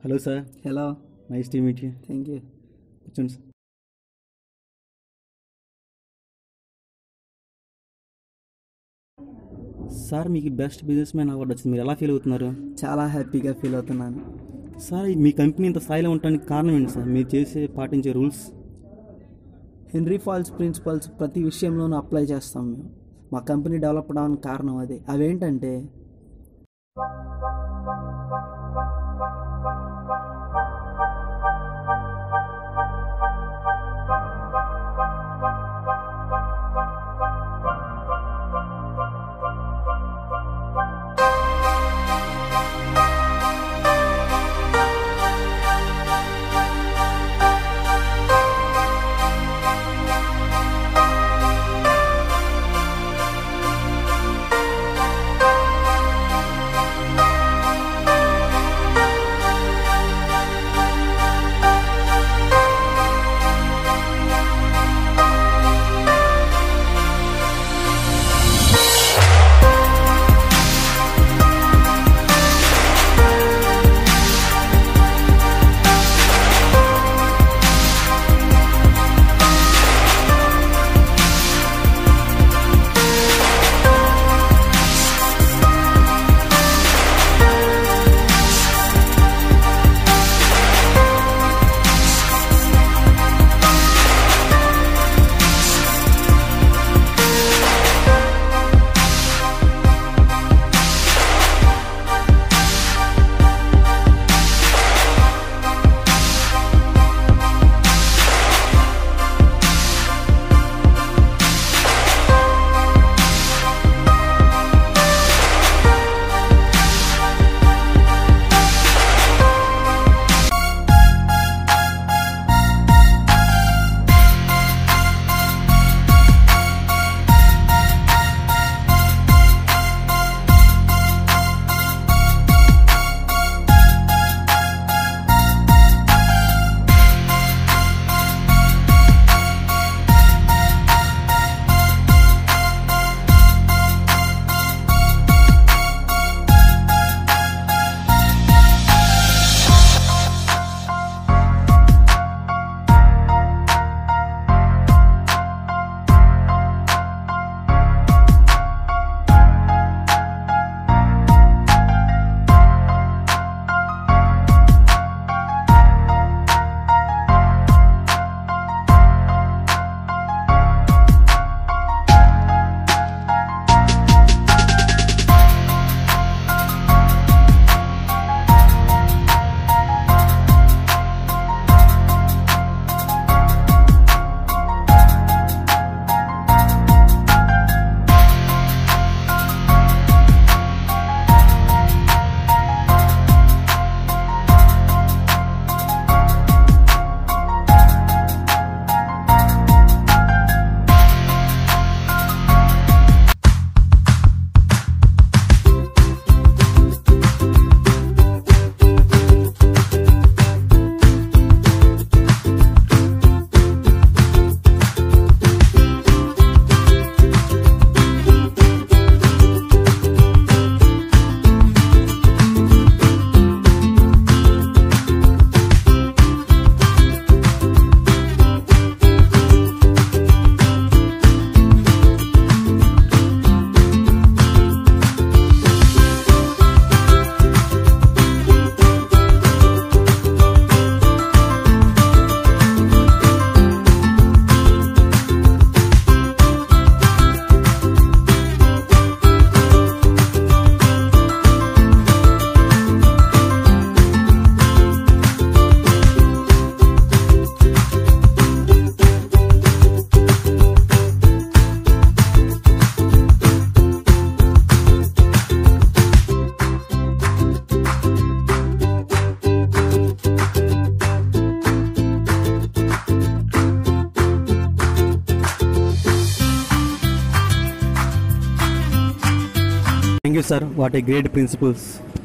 hello sir hello nice to meet you thank you కూర్చోండి sir sir మీకు best businessman award వచ్చింది మీరు ఎలా ఫీల్ అవుతున్నారు చాలా హ్యాపీగా ఫీల్ అవుతున్నాను సార్ మీ కంపెనీ ఇంత స్థాయిలో ఉండడానికి కారణం ఏంటి సార్ మీరు చేసే పాటించే రూల్స్ హెన్రీ ఫాల్స్ ప్రిన్సిపల్స్ ప్రతి విషయంలోనూ అప్లై చేస్తాం మేము మా కంపెనీ డెవలప్ అవడానికి కారణం అదే అవేంటంటే thank you sir what a great principles